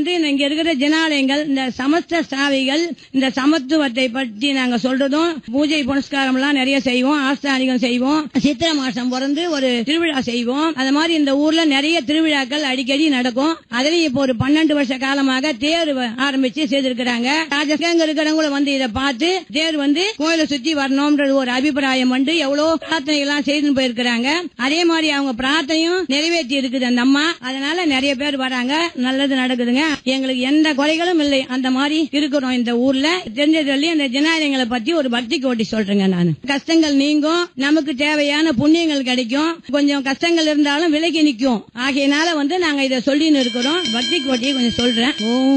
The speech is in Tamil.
வந்து இந்த இங்க இருக்கிற ஜனாலயங்கள் இந்த சமஸ்த சாவிகள் இந்த சமத்துவத்தை பற்றி நாங்க சொல்றதும் பூஜை புனஸ்காரம் எல்லாம் நிறைய செய்வோம் ஆஸ்தானிகம் செய்வோம் சித்திரை மாசம் பிறந்து ஒரு திருவிழா செய்வோம் அது மாதிரி இந்த ஊர்ல நிறைய திருவிழாக்கள் அடிக்கடி நடக்கும் அதுலயும் இப்போ ஒரு பன்னெண்டு வருஷ காலமாக தேர் வ- ஆரம்பிச்சு செய்திருக்கிறாங்க ராஜஸ்தாங்க இருக்கிறவங்க வந்து இதை பார்த்து தேர் வந்து கோயிலை சுத்தி வரணும்ன்றது ஒரு அபிப்பிராயம் வந்து எவ்வளவு பிரார்த்தனை எல்லாம் செய்து போயிருக்கிறாங்க அதே மாதிரி அவங்க பிரார்த்தனையும் நிறைவேற்றி இருக்குது அந்த அம்மா அதனால நிறைய பேர் வராங்க நல்லது நடக்குதுங்க எங்களுக்கு எந்த குறைகளும் இல்லை அந்த மாதிரி இருக்கிறோம் இந்த ஊர்ல தெரிஞ்சதுல இந்த ஜனாலயங்களை பத்தி ஒரு பக்தி கோட்டி சொல்றேங்க நான் கஷ்டங்கள் நீங்கும் நமக்கு தேவையான புண்ணியங்கள் கிடைக்கும் கொஞ்சம் கஷ்டங்கள் இருந்தாலும் விலகி நிற்கும் ஆகையினால வந்து நாங்க இதை சொல்லின்னு இருக்கிறோம் பக்தி கோட்டியை கொஞ்சம் சொல்றேன் ஓம்